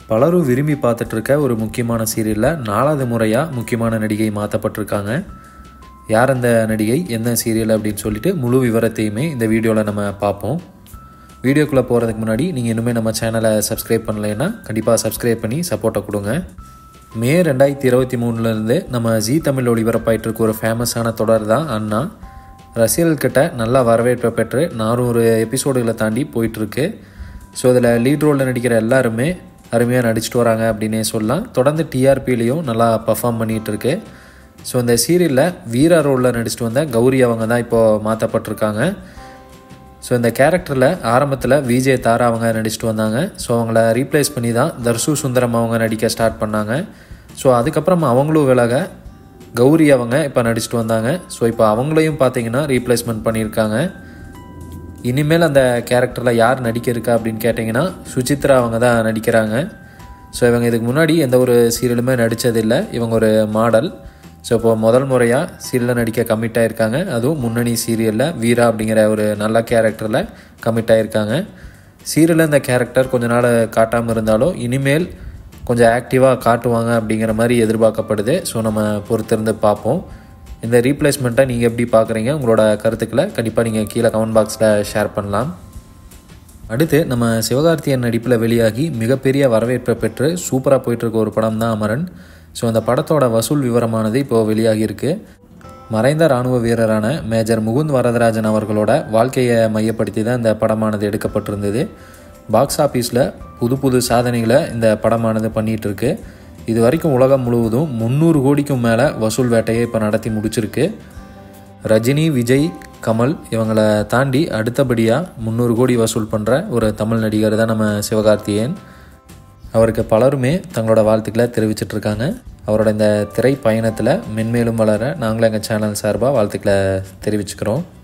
பலரும் விரும்பி பார்த்துட்டு இருக்க ஒரு முக்கியமான சீரியலில் நாலாவது முறையாக முக்கியமான நடிகை மாற்றப்பட்டிருக்காங்க யார் அந்த நடிகை என்ன சீரியல் அப்படின்னு சொல்லிட்டு முழு விவரத்தையுமே இந்த வீடியோவில் நம்ம பார்ப்போம் வீடியோக்குள்ளே போகிறதுக்கு முன்னாடி நீங்கள் இன்னுமே நம்ம சேனலை சப்ஸ்கிரைப் பண்ணலைன்னா கண்டிப்பாக சப்ஸ்கிரைப் பண்ணி சப்போர்ட்டை கொடுங்க மே ரெண்டாயிரத்தி இருபத்தி மூணுலேருந்து நம்ம ஜி தமிழ் ஒளிபரப்பாயிட்டு இருக்க ஒரு ஃபேமஸான தொடர் தான் அண்ணா ரசிகர்கள்கிட்ட நல்லா வரவேற்பை பெற்று நானூறு எபிசோடுகளை தாண்டி போயிட்டுருக்கு ஸோ இதில் லீட் ரோலில் நடிக்கிற எல்லாருமே அருமையாக நடிச்சிட்டு வராங்க அப்படின்னே சொல்லலாம் தொடர்ந்து டிஆர்பிலையும் நல்லா பர்ஃபார்ம் பண்ணிகிட்டு இருக்கு ஸோ இந்த சீரியலில் வீரா ரோலில் நடிச்சிட்டு வந்த கௌரி அவங்க தான் இப்போது மாற்றப்பட்டிருக்காங்க ஸோ இந்த கேரக்டரில் ஆரம்பத்தில் விஜய் தாரா அவங்க நடிச்சிட்டு வந்தாங்க ஸோ அவங்கள ரீப்ளேஸ் பண்ணி தான் தர்சு சுந்தரம் அவங்க நடிக்க ஸ்டார்ட் பண்ணாங்க ஸோ அதுக்கப்புறம் அவங்களும் விலக கௌரி அவங்க இப்போ நடிச்சிட்டு வந்தாங்க ஸோ இப்போ அவங்களையும் பார்த்தீங்கன்னா ரீப்ளேஸ்மெண்ட் பண்ணியிருக்காங்க இனிமேல் அந்த கேரக்டரில் யார் நடிக்க இருக்கா அப்படின்னு கேட்டிங்கன்னா சுசித்ரா அவங்க தான் நடிக்கிறாங்க ஸோ இவங்க இதுக்கு முன்னாடி எந்த ஒரு சீரியலுமே நடித்ததில்லை இவங்க ஒரு மாடல் ஸோ இப்போ முதல் முறையாக சீரியலில் நடிக்க கமிட் ஆகிருக்காங்க அதுவும் முன்னணி சீரியலில் வீரா அப்படிங்கிற ஒரு நல்ல கேரக்டரில் கமிட் ஆகிருக்காங்க சீரியலில் இந்த கேரக்டர் கொஞ்ச நாள் காட்டாமல் இருந்தாலும் இனிமேல் கொஞ்சம் ஆக்டிவாக காட்டுவாங்க அப்படிங்கிற மாதிரி எதிர்பார்க்கப்படுது ஸோ நம்ம பொறுத்திருந்து பார்ப்போம் இந்த ரீப்ளேஸ்மெண்ட்டை நீங்கள் எப்படி பார்க்குறீங்க உங்களோட கருத்துக்களை கண்டிப்பாக நீங்கள் கீழே கமெண்ட் பாக்ஸில் ஷேர் பண்ணலாம் அடுத்து நம்ம சிவகார்த்தியன் நடிப்பில் வெளியாகி மிகப்பெரிய வரவேற்பை பெற்று சூப்பராக போயிட்டுருக்க ஒரு படம் தான் அமரன் ஸோ அந்த படத்தோட வசூல் விவரமானது இப்போது வெளியாகியிருக்கு மறைந்த இராணுவ வீரரான மேஜர் முகுந்த் வரதராஜன் அவர்களோட வாழ்க்கையை மையப்படுத்தி தான் இந்த படமானது எடுக்கப்பட்டிருந்தது பாக்ஸ் ஆஃபீஸில் புது புது சாதனைகளை இந்த படமானது பண்ணிகிட்டு இருக்கு இது வரைக்கும் உலகம் முழுவதும் முந்நூறு கோடிக்கும் மேலே வசூல் வேட்டையை இப்போ நடத்தி முடிச்சிருக்கு ரஜினி விஜய் கமல் இவங்களை தாண்டி அடுத்தபடியாக முந்நூறு கோடி வசூல் பண்ணுற ஒரு தமிழ் நடிகர் தான் நம்ம சிவகார்த்தியேயன் அவருக்கு பலருமே தங்களோட வாழ்த்துக்களை தெரிவிச்சிட்ருக்காங்க அவரோட இந்த திரை பயணத்தில் மென்மேலும் வளர நாங்களும் எங்கள் சேனல் சார்பாக வாழ்த்துக்களை தெரிவிச்சுக்கிறோம்